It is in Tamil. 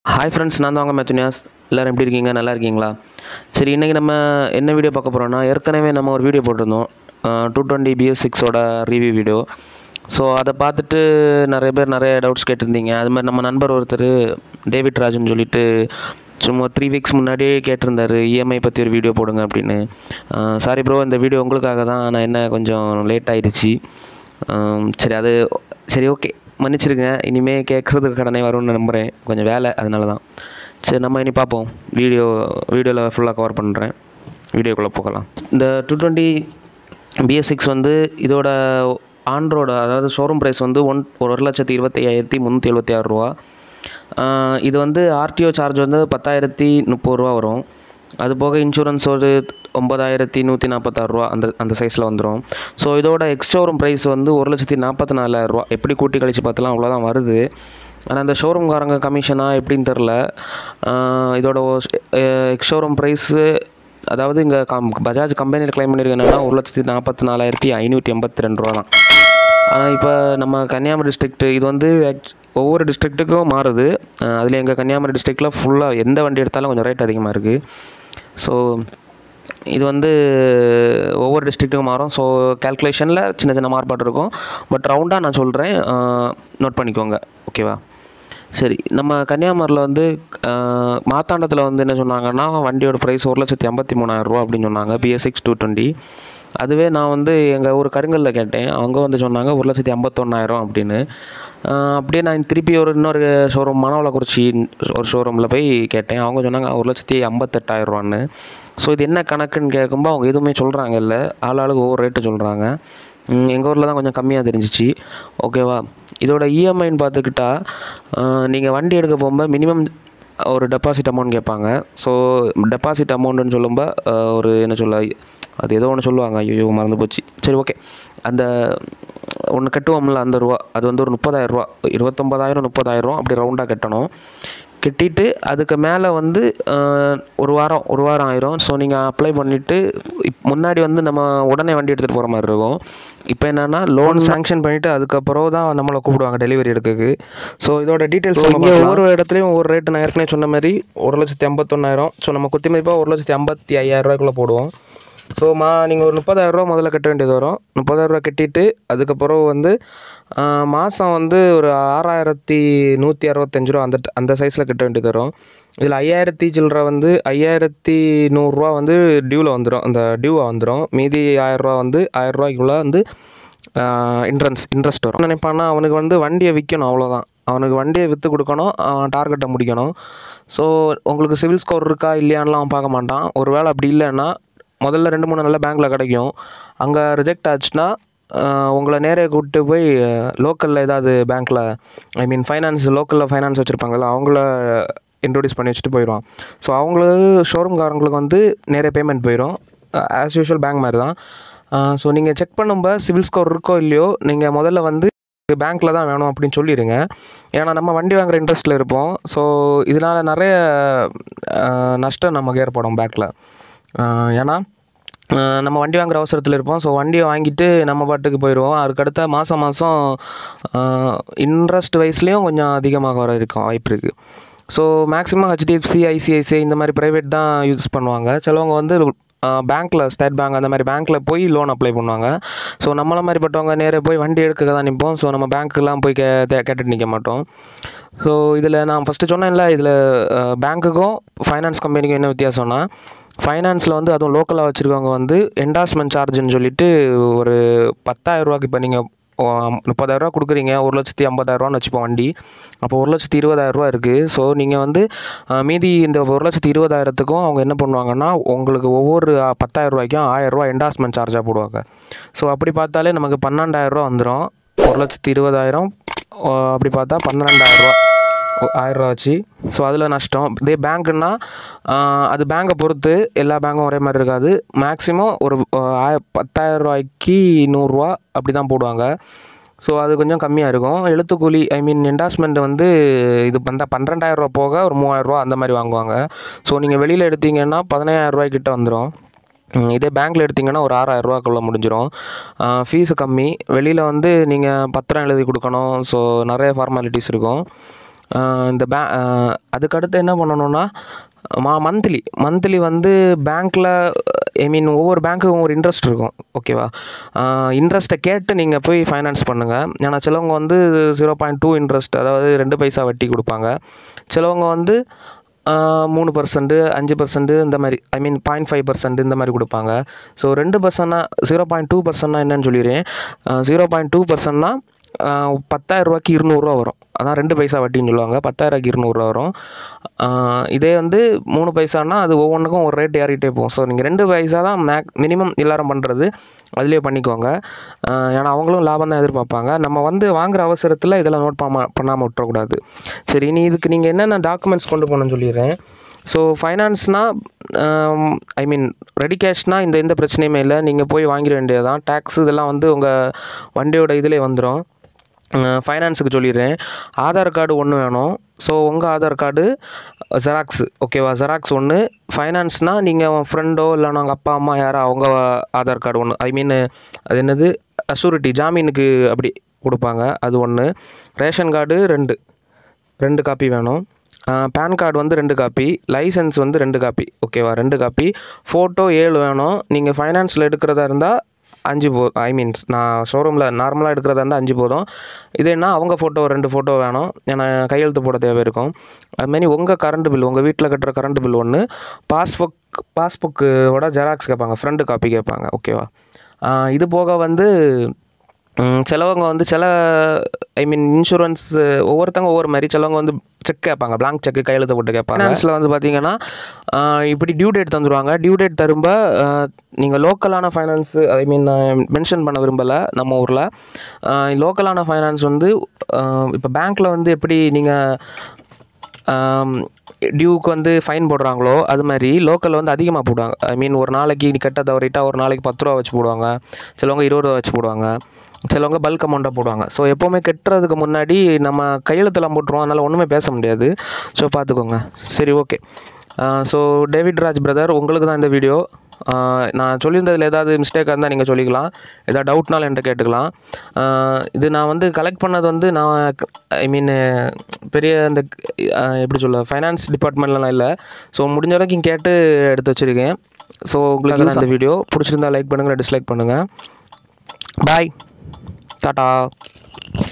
ஹாய் ஃப்ரெண்ட்ஸ் நான் தான் வாங்க மேத்துனியாஸ் எல்லோரும் எப்படி இருக்கீங்க நல்லா இருக்கீங்களா சரி இன்றைக்கி நம்ம என்ன வீடியோ பார்க்க போகிறோம்னா ஏற்கனவே நம்ம ஒரு வீடியோ போட்டிருந்தோம் டூ டுவெண்ட்டி பிஎஸ் சிக்ஸோட ரிவ்யூ வீடியோ ஸோ அதை பார்த்துட்டு நிறைய பேர் நிறைய டவுட்ஸ் கேட்டிருந்தீங்க அது மாதிரி நம்ம நண்பர் ஒருத்தர் டேவிட் ராஜுன்னு சொல்லிட்டு சும்மா த்ரீ வீக்ஸ் முன்னாடியே கேட்டிருந்தாரு இஎம்ஐ பற்றி ஒரு வீடியோ போடுங்க அப்படின்னு சாரி ப்ரோ இந்த வீடியோ உங்களுக்காக தான் நான் என்ன கொஞ்சம் லேட் ஆயிடுச்சு ஆம், சரி அது சரி ஓகே மன்னிச்சிருங்க இனிமேல் கேட்குறதுக்கு கடனே வரும்னு நம்புகிறேன் கொஞ்சம் வேலை அதனால தான் சரி நம்ம இனி பார்ப்போம் வீடியோ வீடியோவில் ஃபுல்லாக கவர் பண்ணுறேன் வீடியோக்குள்ளே போகலாம் இந்த டூ டுவெண்ட்டி பிஎஸ் சிக்ஸ் வந்து இதோட ஆண்ட்ரோட அதாவது ஷோரூம் ப்ரைஸ் வந்து ஒன் ஒரு லட்சத்தி இருபத்தி ஐயாயிரத்தி முந்நூற்றி எழுபத்தி ஆறு ரூபா ஆஹ் இது வந்து ஆர்டிஓ சார்ஜ் வந்து பத்தாயிரத்தி முப்பது ரூபா வரும் அது போக இன்சூரன்ஸ் ஒரு ஒம்பதாயிரத்தி நூற்றி நாற்பத்தாறு ரூபா அந்த அந்த சைஸில் வந்துடும் ஸோ இதோட எக்ஸ் ஷோரூம் ப்ரைஸ் வந்து ஒரு லட்சத்தி நாற்பத்தி நாலாயிரம் ரூபா எப்படி கூட்டி கழிச்சு பார்த்தாலும் அவ்வளோதான் வருது ஆனால் இந்த ஷோரூம்காரங்க கமிஷனாக எப்படின்னு தெரில இதோட எக்ஸ் ஷோரூம் ப்ரைஸு அதாவது இங்கே கம் பஜாஜ் கம்பெனியில் க்ளைம் பண்ணியிருக்க என்னென்னா ஒரு லட்சத்தி நாற்பத்தி நாலாயிரத்தி ஐநூற்றி எண்பத்தி ரெண்டு ரூபா தான் ஆனால் இப்போ நம்ம கன்னியாகுமரி டிஸ்ட்ரிக்ட் இது வந்து ஆக்ச்- ஒவ்வொரு டிஸ்ட்ரிக்ட்டுக்கும் மாறுது அதில் எங்கள் கன்னியாகுமரி டிஸ்ட்ரிக்டில் ஃபுல்லாக எந்த வண்டி எடுத்தாலும் கொஞ்சம் ரேட் அதிகமாக இருக்குது ஸோ இது வந்து ஒவ்வொரு டிஸ்ட்ரிக்ட்டுக்கும் மாறும் ஸோ கேல்குலேஷனில் சின்ன சின்ன மாறுபாடு இருக்கும் பட் ரவுண்டாக நான் சொல்கிறேன் நோட் பண்ணிக்கோங்க ஓகேவா சரி நம்ம கன்னியாகுமரியில் வந்து மாத்தாண்டத்தில் வந்து என்ன சொன்னாங்கன்னா வண்டியோட ப்ரைஸ் ஒரு லட்சத்தி ஐம்பத்தி மூணாயிரம் ரூபா அப்படின்னு சொன்னாங்க பிஎஸ் சிக்ஸ் டூ டுவெண்ட்டி அதுவே நான் வந்து எங்கள் ஊர் கருங்கல்ல கேட்டேன் அவங்க வந்து சொன்னாங்க ஒரு லட்சத்தி ஐம்பத்தொன்னாயிரம் அப்படின்னு ஆஹ் அப்படியே நான் திருப்பி ஒரு இன்னொரு ஷோரூம் மணவளக்குறிச்சி ஒரு ஷோரூமில் போய் கேட்டேன் அவங்க சொன்னாங்க ஒரு லட்சத்தி ஐம்பத்தெட்டாயிரம் ரூபான்னு ஸோ இது என்ன கணக்குன்னு கேட்கும்போது அவங்க எதுவுமே சொல்கிறாங்க இல்லை ஆள் ஆளுக்கு ஒவ்வொரு ரேட்டு சொல்கிறாங்க எங்கள் ஊரில் தான் கொஞ்சம் கம்மியாக தெரிஞ்சிச்சு ஓகேவா இதோட இஎம்ஐன்னு பார்த்துக்கிட்டா நீங்கள் வண்டி எடுக்க போகும்போது மினிமம் ஒரு டெபாசிட் அமௌண்ட் கேட்பாங்க ஸோ டெபாசிட் அமௌண்ட்டுன்னு சொல்லும்போது ஆஹ் ஒரு என்ன சொல்ல அது ஏதோ ஒன்று சொல்லுவாங்க ஐயோ மறந்து போச்சு சரி ஓகே அந்த ஒன்று கட்டுவோம்ல அந்த ரூபா அது வந்து ஒரு முப்பதாயிரம் ரூபா இருபத்தொம்பதாயிரம் முப்பதாயிரம் அப்படி ரவுண்டாக கட்டணும் கட்டிட்டு அதுக்கு மேலே வந்து ஆஹ், ஒரு வாரம் ஒரு வாரம் ஆயிரும் ஸோ நீங்கள் அப்ளை பண்ணிவிட்டு முன்னாடி வந்து நம்ம உடனே வண்டி எடுத்துகிட்டு போகிற மாதிரி இருக்கும் இப்போ என்னென்னா லோன் சாங்ஷன் பண்ணிவிட்டு அதுக்கப்புறம் தான் நம்மளை கூப்பிடுவாங்க டெலிவரி எடுக்கிறதுக்கு ஸோ இதோட டீட்டெயில்ஸ் இங்கே ஒவ்வொரு இடத்துலையும் ஒவ்வொரு ரேட்டு நான் ஏற்கனவே சொன்ன மாதிரி ஒரு லட்சத்தி ஐம்பத்தொன்னாயிரம் ஸோ நம்ம குத்தி மதிப்பாக ஒரு லட்சத்தி ஐம்பத்தி ஐயாயிரம் ரூபாய்க்குள்ளே போடுவோம் ஸோ மா நீங்கள் ஒரு முப்பதாயிரம் ரூபா முதல்ல கட்ட வேண்டியது வரும் முப்பதாயிரம் ரூபா கட்டிட்டு அதுக்கப்புறம் வந்து மாதம் வந்து ஒரு ஆறாயிரத்தி நூற்றி அறுபத்தஞ்சு ரூபா அந்த அந்த சைஸில் கட்ட வேண்டியது வரும் இதில் ஐயாயிரத்தி சில்லற வந்து ஐயாயிரத்தி நூறுரூவா வந்து டியூவில் வந்துடும் அந்த டியூவாக வந்துடும் மீதி ஆயிரரூவா வந்து ஆயிரரூவாய்க்குள்ளே வந்து இன்ட்ரன்ஸ் இன்ட்ரெஸ்ட் வரும் நினைப்பான்னா அவனுக்கு வந்து வண்டியை விற்கணும் அவ்வளோதான் அவனுக்கு வண்டியை விற்று கொடுக்கணும் டார்கெட்டை முடிக்கணும் ஸோ உங்களுக்கு சிவில் ஸ்கோர் இருக்கா இல்லையான்லாம் அவன் பார்க்க மாட்டான் ஒரு வேளை அப்படி இல்லைன்னா முதல்ல ரெண்டு மூணு நல்ல பேங்க்கில் கிடைக்கும் அங்கே ரிஜெக்ட் ஆச்சுன்னா ஆஹ் உங்களை நேரே கூப்பிட்டு போய் லோக்கலில் ஏதாவது பேங்க்கில் ஐ மீன் ஃபைனான்ஸ் லோக்கலில் ஃபைனான்ஸ் வச்சுருப்பாங்கல்ல அவங்கள இன்ட்ரோடியூஸ் பண்ணி வச்சுட்டு போயிடுவான் ஸோ அவங்களுக்கு ஷோரூம்காரங்களுக்கு வந்து நேரே பேமெண்ட் போயிடும் ஆஸ் யூஷுவல் பேங்க் மாதிரி தான் ஸோ நீங்கள் செக் பண்ணும்போது சிவில் ஸ்கோர் இருக்கோ இல்லையோ நீங்கள் முதல்ல வந்து பேங்க்கில் தான் வேணும் அப்படின்னு சொல்லிடுங்க ஏன்னா நம்ம வண்டி வாங்குற இன்ட்ரெஸ்ட்டில் இருப்போம் ஸோ இதனால் நிறைய ஆஹ் நஷ்டம் நமக்கு ஏற்படும் பேங்க்கில் ஏன்னா ஆஹ் நம்ம வண்டி வாங்குற அவசரத்தில் இருப்போம் ஸோ வண்டியை வாங்கிட்டு நம்ம பாட்டுக்கு போயிடுவோம் அதுக்கடுத்த மாதம் மாதம் இன்ட்ரெஸ்ட் வைஸ்லேயும் கொஞ்சம் அதிகமாக வர இருக்கும் வாய்ப்பு இருக்குது ஸோ மேக்ஸிமம் ஹெச்டிஎஃப்சி ஐசிஐசிஐ இந்த மாதிரி ப்ரைவேட் தான் யூஸ் பண்ணுவாங்க சிலவங்க வந்து பேங்க்கில் ஸ்டேட் பேங்க் அந்த மாதிரி பேங்க்கில் போய் லோன் அப்ளை பண்ணுவாங்க ஸோ நம்மள மாதிரிப்பட்டவங்க நேரே போய் வண்டி எடுக்க தான் நிற்போம் ஸோ நம்ம பேங்க்குலாம் போய் கே தே- கேட்டுட்டு நிற்க மாட்டோம் ஸோ இதில் நான் ஃபஸ்ட்டு சொன்னேன்ல இதில் பேங்க்குக்கும் ஃபைனான்ஸ் கம்பெனிக்கும் என்ன வித்தியாசம்னா ஃபைனான்ஸில் வந்து அதுவும் லோக்கலாக வச்சுருக்கவங்க வந்து என்டாஸ்மெண்ட் சார்ஜுன்னு சொல்லிட்டு ஒரு பத்தாயிரம் ரூபாய்க்கு இப்போ நீங்கள் முப்பதாயிரரூவா கொடுக்குறீங்க ஒரு லட்சத்தி ஐம்பதாயிரரூவான்னு வச்சுப்போம் வண்டி அப்போ ஒரு லட்சத்தி இருபதாயிரரூவா இருக்குது ஸோ நீங்கள் வந்து அஹ், மீதி இந்த ஒரு லட்சத்தி இருபதாயிரத்துக்கும் அவங்க என்ன பண்ணுவாங்கன்னா உங்களுக்கு ஒவ்வொரு அஹ், பத்தாயிரம் ரூபாய்க்கும் ஆயிரரூவா என்டாஸ்மெண்ட் சார்ஜாக போடுவாங்க ஸோ அப்படி பார்த்தாலே நமக்கு பன்னெண்டாயிரரூவா வந்துடும் ஒரு லட்சத்தி இருபதாயிரம் அஹ், அப்படி பார்த்தா பன்னிரெண்டாயிரரூவா ஆயிரரூவா வச்சு ஸோ அதில் நஷ்டம் இதே பேங்க்குன்னா அது பேங்கை பொறுத்து எல்லா பேங்க்கும் ஒரே மாதிரி இருக்காது மேக்ஸிமம் ஒரு ஆஹ், ஆய பத்தாயிரம் ரூபாய்க்கு நூறுரூவா அப்படி தான் போடுவாங்க ஸோ அது கொஞ்சம் கம்மியாக இருக்கும் எழுத்துக்கூலி ஐ மீன் என்டாஸ்மெண்ட் வந்து இது பந்த பன்னிரெண்டாயிரம் ரூபா போக ஒரு மூவாயிரம் ரூபா அந்த மாதிரி வாங்குவாங்க ஸோ நீங்கள் வெளியில் எடுத்தீங்கன்னா பதினையாயிரம் ரூபாய்க்கிட்ட வந்துடும் ம், இதே பேங்க்கில் எடுத்தீங்கன்னா ஒரு ஆறாயிரம் ரூபாக்குள்ள முடிஞ்சிடும் ஃபீஸு கம்மி வெளியில் வந்து நீங்கள் பத்திரம் எழுதி கொடுக்கணும் ஸோ நிறைய ஃபார்மாலிட்டிஸ் இருக்கும் ஆஹ் இந்த பே ஆஹ் அதுக்கடுத்து என்ன பண்ணணும்னா மா மந்த்லி மந்த்லி வந்து பேங்க்கில் ஐ மீன் ஒவ்வொரு பேங்க்குக்கும் ஒரு இன்ட்ரெஸ்ட் இருக்கும் ஓகேவா இன்ட்ரெஸ்ட்டை கேட்டு நீங்கள் போய் ஃபைனான்ஸ் பண்ணுங்கள் ஏன்னா சிலவங்க வந்து ஜீரோ பாயிண்ட் டூ இன்ட்ரெஸ்ட் அதாவது ரெண்டு பைசா வட்டி கொடுப்பாங்க சிலவங்க வந்து ஆஹ் மூணு பர்சன்ட் அஞ்சு பர்சன்ட் இந்த மாதிரி I mean point five percent இந்த மாதிரி கொடுப்பாங்க ஸோ ரெண்டு பர்சன்ட்னா ஜீரோ பாயிண்ட் டூ பர்சன்ட்னா என்னன்னு சொல்லிடுறேன் ஜீரோ பாயிண்ட் டூ பர்சன்ட்னா பத்தாயிரம் ரூபாய்க்கு இருநூறுவா வரும் அதான் ரெண்டு பைசா வட்டின்னு சொல்லுவாங்க பத்தாயிரூபாய்க்கு இருநூறுவா வரும் ஆஹ் இதே வந்து மூணு பைசானா அது ஒவ்வொன்றுக்கும் ஒரு ரேட் ஏறிட்டே போகும் ஸோ நீங்கள் ரெண்டு பைசா தான் மேக் மினிமம் எல்லாரும் பண்ணுறது அதுலேயே பண்ணிக்கோங்க ஆஹ் ஏன்னா அவங்களும் லாபம் தான் எதிர்பார்ப்பாங்க நம்ம வந்து வாங்குற அவசரத்தில் இதெல்லாம் நோட் பண்ணாம பண்ணாமல் விட்டுறக்கூடாது சரி இனி இதுக்கு நீங்கள் என்னென்ன டாக்குமெண்ட்ஸ் கொண்டு போகணும்னு சொல்லிடுறேன் ஸோ ஃபைனான்ஸ்னால் ஐ மீன் ரெடி கேஷ்னால் இந்த எந்த பிரச்சனையுமே இல்லை நீங்கள் போய் வாங்கிட வேண்டியது தான் டேக்ஸ் இதெல்லாம் வந்து உங்கள் வண்டியோட இதிலே வந்துடும் ஃபைனான்ஸுக்கு சொல்லிடுறேன் ஆதார் கார்டு ஒன்று வேணும் ஸோ உங்கள் ஆதார் கார்டு ஜெராக்ஸு ஓகேவா ஜெராக்ஸ் ஒன்று ஃபைனான்ஸ்னால் நீங்கள் உன் ஃப்ரெண்டோ இல்லைனா உங்கள் அப்பா அம்மா யாரோ அவங்க ஆதார் கார்டு ஒன்று ஐ மீன் அது என்னது அஷூரிட்டி ஜாமீனுக்கு அப்படி கொடுப்பாங்க அது ஒன்று ரேஷன் கார்டு ரெண்டு ரெண்டு காப்பி வேணும் பேன் கார்டு வந்து ரெண்டு காப்பி லைசன்ஸ் வந்து ரெண்டு காப்பி ஓகேவா ரெண்டு காப்பி ஃபோட்டோ ஏழு வேணும் நீங்கள் ஃபைனான்ஸில் எடுக்கிறதா இருந்தால் அஞ்சு போ ஐ மீன்ஸ் நான் ஷோரூமில் நார்மலாக எடுக்கிறதா இருந்தால் அஞ்சு போதும் இதேன்னா அவங்க ஃபோட்டோ ரெண்டு ஃபோட்டோ வேணும் ஏன்னா கையெழுத்து போட தேவை இருக்கும் அதுமாரி உங்கள் கரண்ட் பில் உங்கள் வீட்டில் கட்டுற கரண்ட் பில் ஒன்று பாஸ்புக் பாஸ்புக்கோட ஜெராக்ஸ் கேட்பாங்க ஃப்ரெண்டு காப்பி கேட்பாங்க ஓகேவா ஆஹ் இது போக வந்து ம், சிலவங்க வந்து சில ஐ மீன் இன்சூரன்ஸ் ஒவ்வொருத்தவங்க ஒவ்வொரு மாதிரி சிலவங்க வந்து செக் கேட்பாங்க blank செக் கையெழுத்து போட்டு கேட்பாங்க ஃபினான்ஸில் வந்து பார்த்தீங்கன்னா ஆஹ் இப்படி டியூ டேட் தந்துடுவாங்க டியூ டேட் தரும்ப நீங்கள் லோக்கலான ஃபைனான்ஸ் ஐ மீன் மென்ஷன் பண்ண விரும்பலை நம்ம ஊரில் லோக்கலான ஃபைனான்ஸ் வந்து இப்போ பேங்க்கில் வந்து எப்படி நீங்கள் டியூக்கு வந்து ஃபைன் போடுறாங்களோ அது மாதிரி லோக்கலில் வந்து அதிகமாக போடுவாங்க ஐ மீன் ஒரு நாளைக்கு நீ கட்ட தவறிட்டா ஒரு நாளைக்கு பத்து ரூபா வச்சு போடுவாங்க சிலவங்க இருபது ரூபா வச்சு போடுவாங்க சிலவங்க பல்க் அமௌண்ட்டாக போடுவாங்க ஸோ எப்போவுமே கட்டுறதுக்கு முன்னாடி நம்ம கையெழுத்தெல்லாம் போட்டுருவோம் அதனால் ஒன்றுமே பேச முடியாது ஸோ பார்த்துக்கோங்க சரி okay so David Raj brother உங்களுக்கு தான் இந்த வீடியோ நான் சொல்லியிருந்ததில் ஏதாவது மிஸ்டேக்காக இருந்தால் நீங்கள் சொல்லிக்கலாம் ஏதாவது டவுட்னாலும் என்கிட்ட கேட்டுக்கலாம் ஆஹ் இது நான் வந்து கலெக்ட் பண்ணது வந்து நான் ஐ மீன் பெரிய இந்த ஆஹ் எப்படி சொல்ல ஃபைனான்ஸ் டிபார்ட்மெண்ட்லலாம் இல்லை ஸோ முடிஞ்ச வரைக்கும் கேட்டு எடுத்து வச்சுருக்கேன் ஸோ உங்களுக்கு தான் இந்த வீடியோ பிடிச்சிருந்தா லைக் பண்ணுங்கள் டிஸ்லைக் பண்ணுங்கள் பாய் டாட்டா